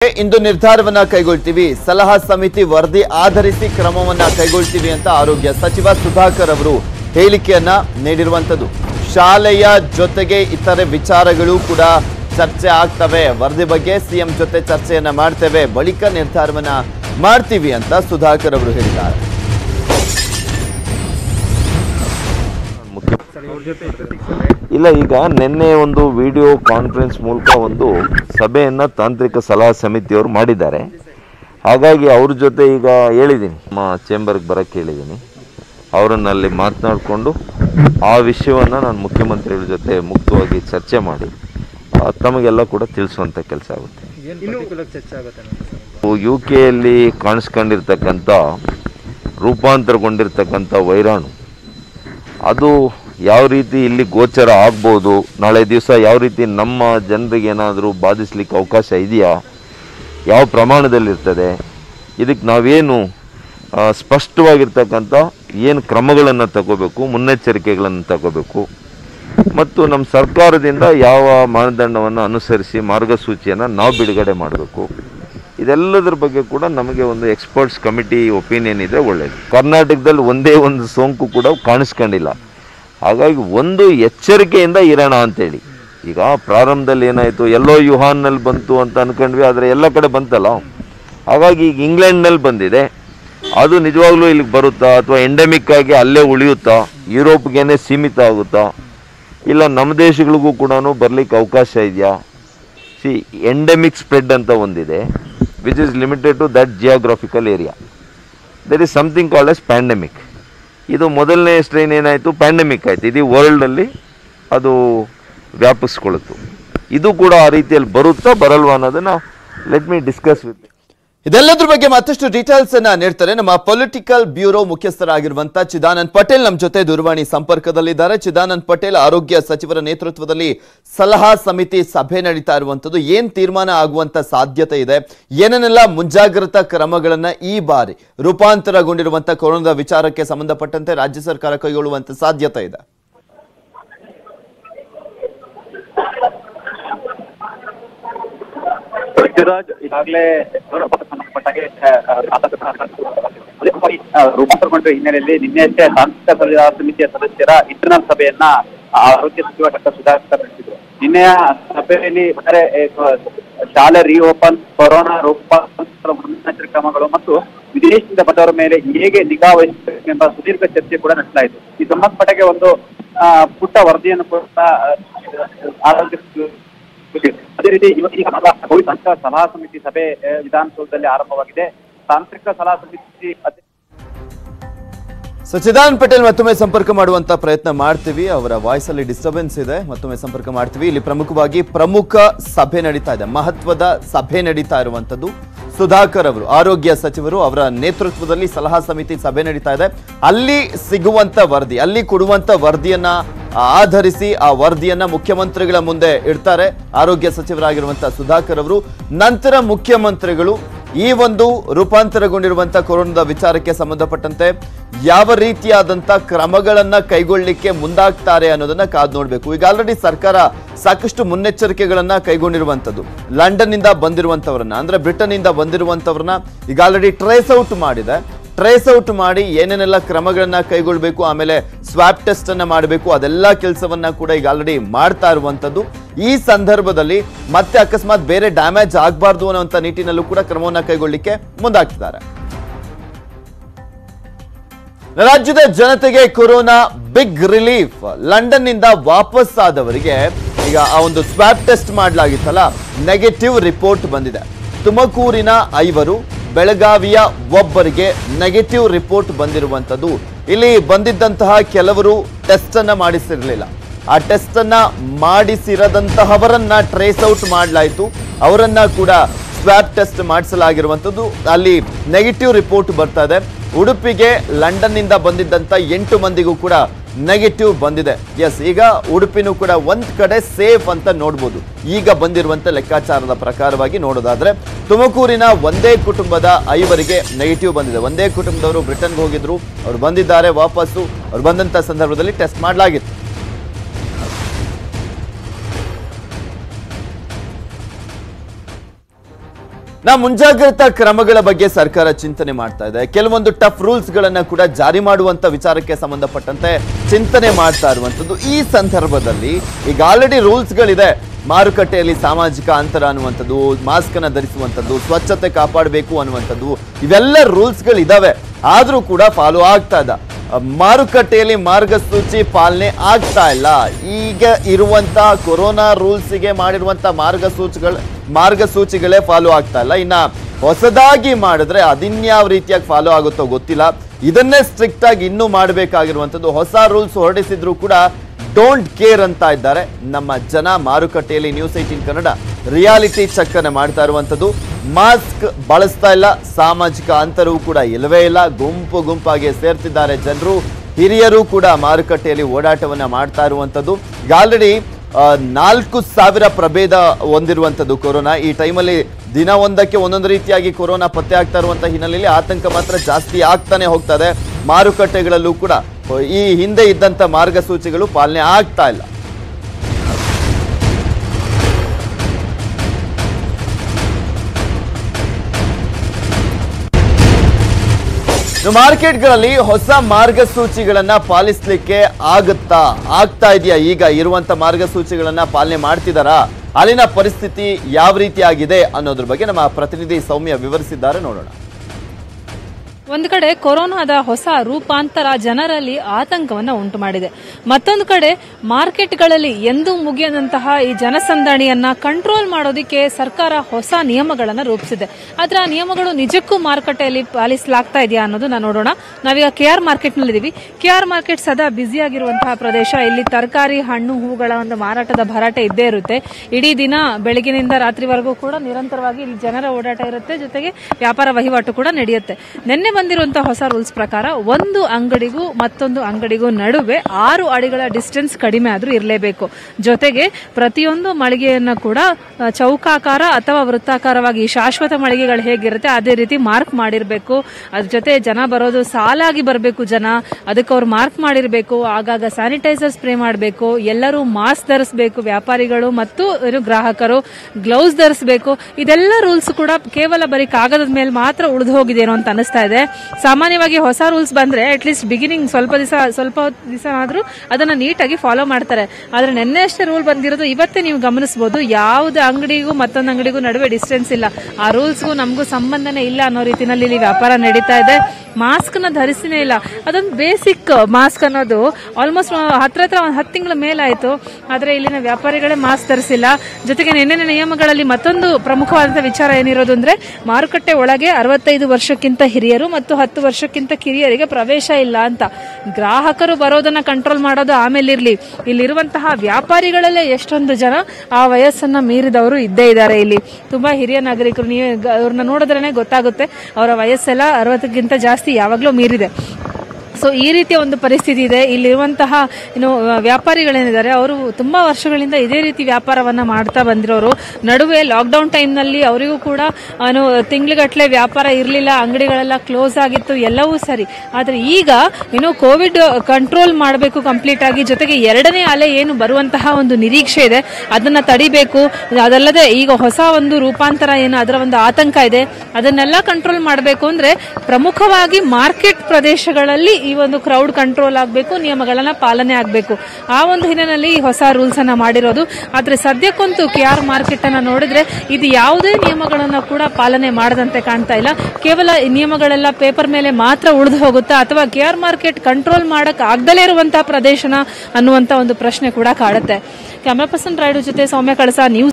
ಇಂದು ನಿರ್ಧಾರವನ್ನ ಕೈಗೊಳ್ತೀವಿ ಸಲಹಾ ಸಮಿತಿ ವರದಿ ಆಧರಿಸಿ ಕ್ರಮವನ್ನ ಕೈಗೊಳ್ತೀವಿ ಅಂತ ಆರೋಗ್ಯ ಸಚಿವ ಸುಧಾಕರ್ ಅವರು ಹೇಳಿಕೆಯನ್ನ ನೀಡಿರುವಂತದ್ದು ಶಾಲೆಯ ಜೊತೆಗೆ ಇತರೆ ವಿಚಾರಗಳು ಕೂಡ ಚರ್ಚೆ ಆಗ್ತವೆ ವರದಿ ಬಗ್ಗೆ ಸಿಎಂ ಜೊತೆ ಚರ್ಚೆಯನ್ನ ಮಾಡ್ತೇವೆ ಬಳಿಕ ನಿರ್ಧಾರವನ್ನ ಮಾಡ್ತೀವಿ ಅಂತ ಸುಧಾಕರ್ ಅವರು ಹೇಳಿದ್ದಾರೆ ಇಲ್ಲ ಈಗ ನಿನ್ನೆ ಒಂದು ವಿಡಿಯೋ ಕಾನ್ಫರೆನ್ಸ್ ಮೂಲಕ ಒಂದು ಸಭೆಯನ್ನು ತಾಂತ್ರಿಕ ಸಲಹಾ ಸಮಿತಿಯವರು ಮಾಡಿದ್ದಾರೆ ಹಾಗಾಗಿ ಅವ್ರ ಜೊತೆ ಈಗ ಹೇಳಿದ್ದೀನಿ ನಮ್ಮ ಚೇಂಬರ್ಗೆ ಬರೋಕ್ಕೆ ಹೇಳಿದ್ದೀನಿ ಅವರನ್ನಲ್ಲಿ ಮಾತನಾಡಿಕೊಂಡು ಆ ವಿಷಯವನ್ನು ನಾನು ಮುಖ್ಯಮಂತ್ರಿಗಳ ಜೊತೆ ಮುಕ್ತವಾಗಿ ಚರ್ಚೆ ಮಾಡಿ ಆ, ತಮಗೆಲ್ಲ ಕೂಡ ತಿಳಿಸುವಂಥ ಕೆಲಸ ಆಗುತ್ತೆ ಯು ಕೆಯಲ್ಲಿ ಕಾಣಿಸ್ಕೊಂಡಿರ್ತಕ್ಕಂಥ ರೂಪಾಂತರಗೊಂಡಿರ್ತಕ್ಕಂಥ ವೈರಾಣು ಅದು ಯಾವ ರೀತಿ ಇಲ್ಲಿ ಗೋಚರ ಆಗ್ಬೋದು ನಾಳೆ ದಿವಸ ಯಾವ ರೀತಿ ನಮ್ಮ ಜನರಿಗೆ ಏನಾದರೂ ಬಾಧಿಸ್ಲಿಕ್ಕೆ ಅವಕಾಶ ಇದೆಯಾ ಯಾವ ಪ್ರಮಾಣದಲ್ಲಿರ್ತದೆ ಇದಕ್ಕೆ ನಾವೇನು ಆ, ಸ್ಪಷ್ಟವಾಗಿರ್ತಕ್ಕಂಥ ಏನು ಕ್ರಮಗಳನ್ನು ತಗೋಬೇಕು ಮುನ್ನೆಚ್ಚರಿಕೆಗಳನ್ನು ತಗೋಬೇಕು ಮತ್ತು ನಮ್ಮ ಸರ್ಕಾರದಿಂದ ಯಾವ ಮಾನದಂಡವನ್ನು ಅನುಸರಿಸಿ ಮಾರ್ಗಸೂಚಿಯನ್ನು ನಾವು ಬಿಡುಗಡೆ ಮಾಡಬೇಕು ಇದೆಲ್ಲದರ ಬಗ್ಗೆ ಕೂಡ ನಮಗೆ ಒಂದು ಎಕ್ಸ್ಪರ್ಟ್ಸ್ ಕಮಿಟಿ ಒಪಿನಿಯನ್ ಇದೆ ಒಳ್ಳೆಯದು ಕರ್ನಾಟಕದಲ್ಲಿ ಒಂದೇ ಒಂದು ಸೋಂಕು ಕೂಡ ಕಾಣಿಸ್ಕೊಂಡಿಲ್ಲ ಹಾಗಾಗಿ ಒಂದು ಎಚ್ಚರಿಕೆಯಿಂದ ಇರೋಣ ಅಂತೇಳಿ ಈಗ ಪ್ರಾರಂಭದಲ್ಲಿ ಏನಾಯಿತು ಎಲ್ಲೋ ಯುಹಾನ್ನಲ್ಲಿ ಬಂತು ಅಂತ ಅನ್ಕೊಂಡ್ವಿ ಆದರೆ ಎಲ್ಲ ಕಡೆ ಬಂತಲ್ಲ ಹಾಗಾಗಿ ಈಗ ಇಂಗ್ಲೆಂಡ್ನಲ್ಲಿ ಬಂದಿದೆ ಅದು ನಿಜವಾಗ್ಲೂ ಇಲ್ಲಿಗೆ ಬರುತ್ತಾ ಅಥವಾ ಎಂಡೆಮಿಕ್ ಆಗಿ ಅಲ್ಲೇ ಉಳಿಯುತ್ತಾ ಯುರೋಪ್ಗೇನೆ ಸೀಮಿತ ಆಗುತ್ತಾ ಇಲ್ಲ ನಮ್ಮ ದೇಶಗಳಿಗೂ ಕೂಡ ಬರ್ಲಿಕ್ಕೆ ಅವಕಾಶ ಇದೆಯಾ ಸಿ ಎಂಡೆಮಿಕ್ ಸ್ಪ್ರೆಡ್ ಅಂತ ಒಂದಿದೆ which is limited to that geographical area there is something called as pandemic ಇದು ಮೊದಲನೇ ಸ್ಟ್ರೈನ್ ಏನಾಯಿತು ಪ್ಯಾಂಡಮಿಕ್ ಆಯಿತು ಇಡೀ ವರ್ಲ್ಡಲ್ಲಿ ಅದು ವ್ಯಾಪಿಸ್ಕೊಳ್ತು ಇದು ಕೂಡ ಆ ರೀತಿಯಲ್ಲಿ ಬರುತ್ತಾ ಬರಲ್ವಾ ಅನ್ನೋದನ್ನು ಲೆಟ್ ಮಿ ಡಿಸ್ಕಸ್ ವಿತ್ ಇದೆಲ್ಲದ್ರ ಬಗ್ಗೆ ಮತ್ತಷ್ಟು ಡೀಟೇಲ್ಸ್ ಅನ್ನ ನೀಡ್ತಾರೆ ನಮ್ಮ ಪೊಲಿಟಿಕಲ್ ಬ್ಯೂರೋ ಮುಖ್ಯಸ್ಥರಾಗಿರುವಂತ ಚಿದಾನಂದ್ ಪಟೇಲ್ ನಮ್ಮ ಜೊತೆ ದೂರವಾಣಿ ಸಂಪರ್ಕದಲ್ಲಿದ್ದಾರೆ ಚಿದಾನಂದ್ ಪಟೇಲ್ ಆರೋಗ್ಯ ಸಚಿವರ ನೇತೃತ್ವದಲ್ಲಿ ಸಲಹಾ ಸಮಿತಿ ಸಭೆ ನಡೀತಾ ಇರುವಂತದ್ದು ಏನ್ ತೀರ್ಮಾನ ಆಗುವಂತ ಸಾಧ್ಯತೆ ಇದೆ ಏನೇನೆಲ್ಲ ಮುಂಜಾಗ್ರತಾ ಕ್ರಮಗಳನ್ನ ಈ ಬಾರಿ ರೂಪಾಂತರಗೊಂಡಿರುವಂತ ಕೊರೋನಾದ ವಿಚಾರಕ್ಕೆ ಸಂಬಂಧಪಟ್ಟಂತೆ ರಾಜ್ಯ ಸರ್ಕಾರ ಕೈಗೊಳ್ಳುವಂತ ಸಾಧ್ಯತೆ ಇದೆ ಪೃಥ್ವಿರಾಜ್ ಈಗಾಗಲೇ ಸಂಬಂಧಪಟ್ಟಾಗೆ ರೂಪಾಂತರಗೊಂಡ ಹಿನ್ನೆಲೆಯಲ್ಲಿ ನಿನ್ನೆಯಷ್ಟೇ ತಾಂತ್ರಿಕ ಸಲಹಾ ಸಮಿತಿಯ ಸದಸ್ಯರ ಇಂಟರ್ನಲ್ ಸಭೆಯನ್ನ ಆರೋಗ್ಯ ಸಚಿವ ಡಾಕ್ಟರ್ ಸುಧಾಕರ್ ನಡೆಸಿದ್ರು ನಿನ್ನೆಯ ಸಭೆಯಲ್ಲಿ ಒಟ್ಟಾರೆ ಏ, ಶಾಲೆ ರೀಓಪನ್ ಕೊರೋನಾ ರೂಪಾಂತರ ಮುನ್ನೆಚ್ಚರಿಕೆ ಕ್ರಮಗಳು ಮತ್ತು ವಿದೇಶದಿಂದ ಬಂದವರ ಮೇಲೆ ಹೇಗೆ ನಿಗಾ ವಹಿಸಬೇಕು ಎಂಬ ಸುದೀರ್ಘ ಚರ್ಚೆ ಕೂಡ ನಡೆಸಲಾಯಿತು ಈ ಸಂಬಂಧಪಟ್ಟಾಗೆ ಒಂದು ಆ, ಪುಟ್ಟ ವರದಿಯನ್ನು ಕೂಡ ಆ, ಆರೋಗ್ಯ ಸಚಿವರು ಅದೇ ರೀತಿ ಇವತ್ತಿನ ಕೋವಿಡ್ ತಾಂತ್ರಿಕ ಸಲಹಾ ಸಮಿತಿ ಸಭೆ ಆ, ವಿಧಾನಸೌಧದಲ್ಲಿ ಆರಂಭವಾಗಿದೆ ತಾಂತ್ರಿಕ ಸಲಹಾ ಸಮಿತಿ ಅಧ್ಯಕ್ಷ ಸಚಿದಾನಂದ್ ಪಟೇಲ್ ಮತ್ತೊಮ್ಮೆ ಸಂಪರ್ಕ ಮಾಡುವಂತ ಪ್ರಯತ್ನ ಮಾಡ್ತೀವಿ ಅವರ ವಾಯ್ಸ್ ಅಲ್ಲಿ ಡಿಸ್ಟರ್ಬೆನ್ಸ್ ಇದೆ ಮತ್ತೊಮ್ಮೆ ಸಂಪರ್ಕ ಮಾಡ್ತೀವಿ ಇಲ್ಲಿ ಪ್ರಮುಖವಾಗಿ ಪ್ರಮುಖ ಸಭೆ ನಡೀತಾ ಇದೆ ಮಹತ್ವದ ಸಭೆ ನಡೀತಾ ಇರುವಂತದ್ದು ಸುಧಾಕರ್ ಅವರು ಆರೋಗ್ಯ ಸಚಿವರು ಅವರ ನೇತೃತ್ವದಲ್ಲಿ ಸಲಹಾ ಸಮಿತಿ ಸಭೆ ನಡೀತಾ ಇದೆ ಅಲ್ಲಿ ಸಿಗುವಂತ ವರದಿ ಅಲ್ಲಿ ಕೊಡುವಂತ ವರದಿಯನ್ನ ಆಧರಿಸಿ ಆ ವರದಿಯನ್ನ ಮುಖ್ಯಮಂತ್ರಿಗಳ ಮುಂದೆ ಇಡ್ತಾರೆ ಆರೋಗ್ಯ ಸಚಿವರಾಗಿರುವಂತಹ ಸುಧಾಕರ್ ಅವರು ನಂತರ ಮುಖ್ಯಮಂತ್ರಿಗಳು ಈ ಒಂದು ರೂಪಾಂತರಗೊಂಡಿರುವಂತ ಕೊರೋನಾದ ವಿಚಾರಕ್ಕೆ ಸಂಬಂಧಪಟ್ಟಂತೆ ಯಾವ ರೀತಿಯಾದಂತ ಕ್ರಮಗಳನ್ನ ಕೈಗೊಳ್ಳಿಕ್ಕೆ ಮುಂದಾಗ್ತಾರೆ ಅನ್ನೋದನ್ನ ಕಾದ್ ನೋಡ್ಬೇಕು ಈಗ ಆಲ್ರೆಡಿ ಸರ್ಕಾರ ಸಾಕಷ್ಟು ಮುನ್ನೆಚ್ಚರಿಕೆಗಳನ್ನ ಕೈಗೊಂಡಿರುವಂತದ್ದು ಲಂಡನ್ ಇಂದ ಬಂದಿರುವಂತವ್ರನ್ನ ಅಂದ್ರೆ ಬ್ರಿಟನ್ ಇಂದ ಬಂದಿರುವಂತವ್ರನ್ನ ಈಗ ಆಲ್ರೆಡಿ ಟ್ರೇಸ್ ಔಟ್ ಮಾಡಿದೆ ಟ್ರೇಸ್ ಔಟ್ ಮಾಡಿ ಏನೇನೆಲ್ಲ ಕ್ರಮಗಳನ್ನ ಕೈಗೊಳ್ಬೇಕು ಆಮೇಲೆ ಸ್ವಾಪ್ ಟೆಸ್ಟ್ ಅನ್ನ ಮಾಡಬೇಕು ಅದೆಲ್ಲ ಕೆಲಸವನ್ನ ಕೂಡ ಈಗ ಆಲ್ರೆಡಿ ಮಾಡ್ತಾ ಇರುವಂತದ್ದು ಈ ಸಂದರ್ಭದಲ್ಲಿ ಮತ್ತೆ ಅಕಸ್ಮಾತ್ ಬೇರೆ ಡ್ಯಾಮೇಜ್ ಆಗಬಾರ್ದು ಅನ್ನುವಂತ ನಿಟ್ಟಿನಲ್ಲೂ ಕೂಡ ಕ್ರಮವನ್ನ ಕೈಗೊಳ್ಳಿಕ್ಕೆ ಮುಂದಾಗ್ತಿದ್ದಾರೆ ರಾಜ್ಯದ ಜನತೆಗೆ ಕೊರೋನಾ ಬಿಗ್ ರಿಲೀಫ್ ಲಂಡನ್ ನಿಂದ ವಾಪಸ್ ಆದವರಿಗೆ ಈಗ ಆ ಒಂದು ಸ್ವಾಪ್ ಟೆಸ್ಟ್ ಮಾಡಲಾಗಿತ್ತಲ್ಲ ನೆಗೆಟಿವ್ ರಿಪೋರ್ಟ್ ಬಂದಿದೆ ತುಮಕೂರಿನ ಐವರು ಬೆಳಗಾವಿಯ ಒಬ್ಬರಿಗೆ ನೆಗೆಟಿವ್ ರಿಪೋರ್ಟ್ ಬಂದಿರುವಂತದ್ದು ಇಲ್ಲಿ ಬಂದಿದ್ದಂತಹ ಕೆಲವರು ಟೆಸ್ಟ್ ಅನ್ನ ಮಾಡಿಸಿರ್ಲಿಲ್ಲ ಆ ಟೆಸ್ಟ್ ಅನ್ನ ಮಾಡಿಸಿರದಂತಹವರನ್ನ ಟ್ರೇಸ್ ಔಟ್ ಮಾಡಲಾಯಿತು ಅವರನ್ನ ಕೂಡ ಸ್ವಾಬ್ ಟೆಸ್ಟ್ ಮಾಡಿಸಲಾಗಿರುವಂಥದ್ದು ಅಲ್ಲಿ ನೆಗೆಟಿವ್ ರಿಪೋರ್ಟ್ ಬರ್ತಾ ಇದೆ ಉಡುಪಿಗೆ ಲಂಡನ್ ನಿಂದ ಬಂದಿದ್ದಂತ ಎಂಟು ಮಂದಿಗೂ ಕೂಡ ನೆಗೆಟಿವ್ ಬಂದಿದೆ ಎಸ್ ಈಗ ಉಡುಪಿನೂ ಕೂಡ ಒಂದ್ ಕಡೆ ಸೇಫ್ ಅಂತ ನೋಡ್ಬೋದು ಈಗ ಬಂದಿರುವಂತ ಲೆಕ್ಕಾಚಾರದ ಪ್ರಕಾರವಾಗಿ ನೋಡೋದಾದ್ರೆ ತುಮಕೂರಿನ ಒಂದೇ ಕುಟುಂಬದ ಐವರಿಗೆ ನೆಗೆಟಿವ್ ಬಂದಿದೆ ಒಂದೇ ಕುಟುಂಬದವರು ಬ್ರಿಟನ್ಗೆ ಹೋಗಿದ್ರು ಅವ್ರು ಬಂದಿದ್ದಾರೆ ವಾಪಸ್ಸು ಅವ್ರು ಬಂದಂತ ಸಂದರ್ಭದಲ್ಲಿ ಟೆಸ್ಟ್ ಮಾಡಲಾಗಿತ್ತು ನಾ ಮುಂಜಾಗ್ರತಾ ಕ್ರಮಗಳ ಬಗ್ಗೆ ಸರ್ಕಾರ ಚಿಂತನೆ ಮಾಡ್ತಾ ಇದೆ ಕೆಲವೊಂದು ಟಫ್ ರೂಲ್ಸ್ ಗಳನ್ನ ಕೂಡ ಜಾರಿ ಮಾಡುವಂತ ವಿಚಾರಕ್ಕೆ ಸಂಬಂಧಪಟ್ಟಂತೆ ಚಿಂತನೆ ಮಾಡ್ತಾ ಇರುವಂತದ್ದು ಈ ಸಂದರ್ಭದಲ್ಲಿ ಈಗ ಆಲ್ರೆಡಿ ರೂಲ್ಸ್ ಗಳಿದೆ ಮಾರುಕಟ್ಟೆಯಲ್ಲಿ ಸಾಮಾಜಿಕ ಅಂತರ ಅನ್ನುವಂಥದ್ದು ಮಾಸ್ಕ್ ಅನ್ನ ಧರಿಸುವಂಥದ್ದು ಸ್ವಚ್ಛತೆ ಕಾಪಾಡಬೇಕು ಅನ್ನುವಂಥದ್ದು ಇವೆಲ್ಲ ರೂಲ್ಸ್ ಗಳಿದಾವೆ ಆದ್ರೂ ಕೂಡ ಫಾಲೋ ಆಗ್ತಾ ಇಲ್ಲ ಮಾರುಕಟ್ಟೆಯಲ್ಲಿ ಮಾರ್ಗಸೂಚಿ ಪಾಲನೆ ಆಗ್ತಾ ಇಲ್ಲ ಈಗ ಇರುವಂತ ಕೊರೋನಾ ರೂಲ್ಸ್ಗೆ ಮಾಡಿರುವಂತ ಮಾರ್ಗಸೂಚಿಗಳ ಮಾರ್ಗಸೂಚಿಗಳೇ ಫಾಲೋ ಆಗ್ತಾ ಇಲ್ಲ ಇನ್ನ ಹೊಸದಾಗಿ ಮಾಡಿದ್ರೆ ಅದಿನ್ಯಾವ ರೀತಿಯಾಗಿ ಫಾಲೋ ಆಗುತ್ತೋ ಗೊತ್ತಿಲ್ಲ ಇದನ್ನೇ ಸ್ಟ್ರಿಕ್ಟ್ ಆಗಿ ಇನ್ನೂ ಮಾಡಬೇಕಾಗಿರುವಂಥದ್ದು ಹೊಸ ರೂಲ್ಸ್ ಹೊರಡಿಸಿದ್ರು ಕೂಡ ಡೋಂಟ್ ಕೇರ್ ಅಂತ ಇದ್ದಾರೆ ನಮ್ಮ ಜನ ಮಾರುಕಟ್ಟೆಯಲ್ಲಿ news eighteen Kannada reality check ಅನ್ನ ಮಾಡ್ತಾ ಇರುವಂಥದ್ದು ಮಾಸ್ಕ್ ಬಳಸ್ತಾ ಇಲ್ಲ ಸಾಮಾಜಿಕ ಅಂತರವೂ ಕೂಡ ಇಲ್ಲವೇ ಇಲ್ಲ ಗುಂಪು ಗುಂಪಾಗಿ ಸೇರ್ತಿದ್ದಾರೆ ಜನರು ಹಿರಿಯರು ಕೂಡ ಮಾರುಕಟ್ಟೆಯಲ್ಲಿ ಓಡಾಟವನ್ನ ಮಾಡ್ತಾ ಇರುವಂಥದ್ದು ಈಗ ಆಲ್ರೆಡಿ ನಾಲ್ಕು ಸಾವಿರ ಪ್ರಭೇದ ಹೊಂದಿರುವಂಥದ್ದು ಕೊರೋನಾ ಈ ಟೈಮಲ್ಲಿ ದಿನ ಒಂದಕ್ಕೆ ಒಂದೊಂದು ರೀತಿಯಾಗಿ ಕೊರೋನಾ ಪತ್ತೆ ಆಗ್ತಾ ಇರುವಂತ ಹಿನ್ನೆಲೆಯಲ್ಲಿ ಆತಂಕ ಮಾತ್ರ ಜಾಸ್ತಿ ಆಗ್ತಾನೆ ಹೋಗ್ತದೆ ಮಾರುಕಟ್ಟೆಗಳಲ್ಲೂ ಕೂಡ ಈ ಹಿಂದೆ ಇದ್ದಂತ ಮಾರ್ಗಸೂಚಿಗಳು ಪಾಲನೆ ಆಗ್ತಾ ಇಲ್ಲ ಇನ್ನು ಮಾರ್ಕೆಟ್ಗಳಲ್ಲಿ ಹೊಸ ಮಾರ್ಗಸೂಚಿಗಳನ್ನ ಪಾಲಿಸ್ಲಿಕ್ಕೆ ಆಗುತ್ತಾ ಆಗ್ತಾ ಇದೆಯಾ ಈಗ ಇರುವಂತ ಮಾರ್ಗಸೂಚಿಗಳನ್ನ ಪಾಲನೆ ಮಾಡ್ತಿದಾರಾ ಅಲ್ಲಿನ ಪರಿಸ್ಥಿತಿ ಯಾವ ರೀತಿ ಆಗಿದೆ ಅನ್ನೋದ್ರ ಬಗ್ಗೆ ನಮ್ಮ ಪ್ರತಿನಿಧಿ ಸೌಮ್ಯ ವಿವರಿಸಿದ್ದಾರೆ ನೋಡೋಣ ಒಂದು ಕಡೆ ಕೊರೋನಾದ ಹೊಸ ರೂಪಾಂತರ ಜನರಲ್ಲಿ ಆತಂಕವನ್ನ ಉಂಟು ಮಾಡಿದೆ ಮತ್ತೊಂದು ಕಡೆ ಮಾರ್ಕೆಟ್ಗಳಲ್ಲಿ ಎಂದೂ ಮುಗಿಯದಂತಹ ಈ ಜನಸಂದಣಿಯನ್ನ ಕಂಟ್ರೋಲ್ ಮಾಡೋದಕ್ಕೆ ಸರ್ಕಾರ ಹೊಸ ನಿಯಮಗಳನ್ನು ರೂಪಿಸಿದೆ ಆದ್ರೆ ಆ ನಿಯಮಗಳು ನಿಜಕ್ಕೂ ಮಾರುಕಟ್ಟೆಯಲ್ಲಿ ಪಾಲಿಸಲಾಗ್ತಾ ಇದೆಯಾ ಅನ್ನೋದು ನಾವು ನೋಡೋಣ ನಾವೀಗ ಕೆ ಆರ್ ಮಾರ್ಕೆಟ್ನಲ್ಲಿದ್ದೀವಿ ಕೆ ಆರ್ ಮಾರ್ಕೆಟ್ ಸದಾ ಬ್ಯುಸಿಯಾಗಿರುವಂತಹ ಪ್ರದೇಶ ಇಲ್ಲಿ ತರಕಾರಿ ಹಣ್ಣು ಹೂಗಳ ಒಂದು ಮಾರಾಟದ ಭರಾಟೆ ಇದ್ದೇ ಇರುತ್ತೆ ಇಡೀ ದಿನ ಬೆಳಗಿನಿಂದ ರಾತ್ರಿವರೆಗೂ ಕೂಡ ನಿರಂತರವಾಗಿ ಇಲ್ಲಿ ಜನರ ಓಡಾಟ ಇರುತ್ತೆ ಜೊತೆಗೆ ವ್ಯಾಪಾರ ವಹಿವಾಟು ಕೂಡ ನಡೆಯುತ್ತೆ ನಿನ್ನೆ ಬಂದಿರುವಂತಹ ಹೊಸ ರೂಲ್ಸ್ ಪ್ರಕಾರ ಒಂದು ಅಂಗಡಿಗೂ ಮತ್ತೊಂದು ಅಂಗಡಿಗೂ ನಡುವೆ ಆರು ಅಡಿಗಳ ಡಿಸ್ಟೆನ್ಸ್ ಕಡಿಮೆ ಆದ್ರೂ ಇರಲೇಬೇಕು ಜೊತೆಗೆ ಪ್ರತಿಯೊಂದು ಮಳಿಗೆಯನ್ನ ಕೂಡ ಆ, ಚೌಕಾಕಾರ ಅಥವಾ ವೃತ್ತಾಕಾರವಾಗಿ ಶಾಶ್ವತ ಮಳಿಗೆಗಳು ಹೇಗಿರುತ್ತೆ ಅದೇ ರೀತಿ ಮಾರ್ಕ್ ಮಾಡಿರಬೇಕು ಅದ್ರ ಜೊತೆ ಜನ ಬರೋದು ಸಾಲಾಗಿ ಬರಬೇಕು ಜನ ಅದಕ್ಕೆ ಅವ್ರು ಮಾರ್ಕ್ ಮಾಡಿರಬೇಕು ಆಗಾಗ ಸ್ಯಾನಿಟೈಸರ್ ಸ್ಪ್ರೇ ಮಾಡಬೇಕು ಎಲ್ಲರೂ ಮಾಸ್ಕ್ ಧರಿಸಬೇಕು ವ್ಯಾಪಾರಿಗಳು ಮತ್ತು ಏನು ಗ್ರಾಹಕರು ಗ್ಲೌಸ್ ಧರಿಸಬೇಕು ಇದೆಲ್ಲ ರೂಲ್ಸ್ ಕೂಡ ಕೇವಲ ಬರೀ ಕಾಗದದ ಮೇಲೆ ಮಾತ್ರ ಉಳಿದು ಹೋಗಿದೇನೋ ಅಂತ ಅನಿಸ್ತಾ ಇದೆ ಸಾಮಾನ್ಯವಾಗಿ ಹೊಸ ರೂಲ್ಸ್ ಬಂದ್ರೆ ಅಟ್ಲೀಸ್ಟ್ ಬಿಗಿನಿಂಗ್ ಸ್ವಲ್ಪ ದಿವಸ ಸ್ವಲ್ಪ ದಿವಸ ಆದ್ರೂ ಅದನ್ನ ನೀಟಾಗಿ ಫಾಲೋ ಮಾಡ್ತಾರೆ ಆದ್ರೆ ನಿನ್ನೆ ಅಷ್ಟೇ ರೂಲ್ ಬಂದಿರೋದು ಇವತ್ತೇ ನೀವು ಗಮನಿಸಬಹುದು ಯಾವ್ದು ಅಂಗಡಿಗೂ ಮತ್ತೊಂದು ಅಂಗಡಿಗೂ ನಡುವೆ ಡಿಸ್ಟೆನ್ಸ್ ಇಲ್ಲ ಆ ರೂಲ್ಸ್ಗೂ ನಮಗೂ ಸಂಬಂಧನೇ ಇಲ್ಲ ಅನ್ನೋ ರೀತಿನಲ್ಲಿ ಇಲ್ಲಿ ವ್ಯಾಪಾರ ನಡೀತಾ ಇದೆ ಮಾಸ್ಕ್ ನ ಧರಿಸಿನೇ ಇಲ್ಲ ಅದೊಂದು ಬೇಸಿಕ್ ಮಾಸ್ಕ್ ಅನ್ನೋದು ಆಲ್ಮೋಸ್ಟ್ ಹತ್ರ ಹತ್ರ ಒಂದು ಹತ್ತು ತಿಂಗಳ ಮೇಲಾಯ್ತು ಆದ್ರೆ ಇಲ್ಲಿನ ವ್ಯಾಪಾರಿಗಳೇ ಮಾಸ್ಕ್ ಧರಿಸಿಲ್ಲ ಜೊತೆಗೆ ನಿನ್ನೆ ನಿಯಮಗಳಲ್ಲಿ ಮತ್ತೊಂದು ಪ್ರಮುಖವಾದಂತಹ ವಿಚಾರ ಏನಿರೋದು ಅಂದ್ರೆ ಮಾರುಕಟ್ಟೆ ಒಳಗೆ ಅರವತ್ತೈದು ವರ್ಷಕ್ಕಿಂತ ಹಿರಿಯರು ಮತ್ತು ಹತ್ತು ವರ್ಷಕ್ಕಿಂತ ಕಿರಿಯರಿಗೆ ಪ್ರವೇಶ ಇಲ್ಲ ಅಂತ ಗ್ರಾಹಕರು ಬರೋದನ್ನ ಕಂಟ್ರೋಲ್ ಮಾಡೋದು ಆಮೇಲೆ ಇರ್ಲಿ ಇಲ್ಲಿರುವಂತಹ ವ್ಯಾಪಾರಿಗಳಲ್ಲೇ ಎಷ್ಟೊಂದು ಜನ ಆ ವಯಸ್ಸನ್ನ ಮೀರಿದವರು ಇದ್ದೇ ಇದ್ದಾರೆ ಇಲ್ಲಿ ತುಂಬಾ ಹಿರಿಯ ನಾಗರಿಕರು ನೀವು ಅವ್ರನ್ನ ನೋಡಿದ್ರೇನೆ ಗೊತ್ತಾಗುತ್ತೆ ಅವರ ವಯಸ್ಸೆಲ್ಲ ಅರವತ್ತಕ್ಕಿಂತ ಜಾಸ್ತಿ ಯಾವಾಗಲೂ ಮೀರಿದೆ ಸೊ ಈ ರೀತಿಯ ಒಂದು ಪರಿಸ್ಥಿತಿ ಇದೆ ಇಲ್ಲಿರುವಂತಹ ಏನು ವ್ಯಾಪಾರಿಗಳೇನಿದ್ದಾರೆ ಅವರು ತುಂಬಾ ವರ್ಷಗಳಿಂದ ಇದೇ ರೀತಿ ವ್ಯಾಪಾರವನ್ನ ಮಾಡ್ತಾ ಬಂದಿರೋರು ನಡುವೆ ಲಾಕ್ಡೌನ್ ಟೈಮ್ನಲ್ಲಿ ಅವರಿಗೂ ಕೂಡ ಏನು ತಿಂಗ್ಳುಗಟ್ಟಲೆ ವ್ಯಾಪಾರ ಇರಲಿಲ್ಲ ಅಂಗಡಿಗಳೆಲ್ಲ ಕ್ಲೋಸ್ ಆಗಿತ್ತು ಎಲ್ಲವೂ ಸರಿ ಆದರೆ ಈಗ ಏನು ಕೋವಿಡ್ ಕಂಟ್ರೋಲ್ ಮಾಡಬೇಕು ಕಂಪ್ಲೀಟ್ ಆಗಿ ಜೊತೆಗೆ ಎರಡನೇ ಅಲೆ ಏನು ಬರುವಂತಹ ಒಂದು ನಿರೀಕ್ಷೆ ಇದೆ ಅದನ್ನ ತಡಿಬೇಕು ಅದಲ್ಲದೆ ಈಗ ಹೊಸ ಒಂದು ರೂಪಾಂತರ ಏನು ಅದರ ಒಂದು ಆತಂಕ ಇದೆ ಅದನ್ನೆಲ್ಲ ಕಂಟ್ರೋಲ್ ಮಾಡಬೇಕು ಅಂದ್ರೆ ಪ್ರಮುಖವಾಗಿ ಮಾರ್ಕೆಟ್ ಪ್ರದೇಶಗಳಲ್ಲಿ ಈ ಒಂದು ಕ್ರೌಡ್ ಕಂಟ್ರೋಲ್ ಆಗಬೇಕು ನಿಯಮಗಳನ್ನ ಪಾಲನೆ ಆಗಬೇಕು ಆ ಒಂದು ಹಿನ್ನೆಲೆಯಲ್ಲಿ ಈ ಹೊಸ ರೂಲ್ಸ್ ಅನ್ನ ಮಾಡಿರೋದು ಆದ್ರೆ ಸದ್ಯಕ್ಕಂತೂ ಕೆ ಆರ್ ಮಾರ್ಕೆಟ್ ಅನ್ನ ನೋಡಿದ್ರೆ ಇದು ಯಾವುದೇ ನಿಯಮಗಳನ್ನ ಕೂಡ ಪಾಲನೆ ಮಾಡದಂತೆ ಕಾಣ್ತಾ ಇಲ್ಲ ಕೇವಲ ಈ ನಿಯಮಗಳೆಲ್ಲ ಪೇಪರ್ ಮೇಲೆ ಮಾತ್ರ ಉಳಿದು ಹೋಗುತ್ತಾ ಅಥವಾ ಕೆ ಆರ್ ಮಾರ್ಕೆಟ್ ಕಂಟ್ರೋಲ್ ಮಾಡಕ್ ಆಗದಲೇ ಇರುವಂತಹ ಪ್ರದೇಶನ ಅನ್ನುವಂತ ಒಂದು ಪ್ರಶ್ನೆ ಕೂಡ ಕಾಡುತ್ತೆ ಕ್ಯಾಮ್ರಾ ಪರ್ಸನ್ ರಾಯ್ಡು ಜೊತೆ ಸೌಮ್ಯ ಕಳಸ ನ್ಯೂಸ್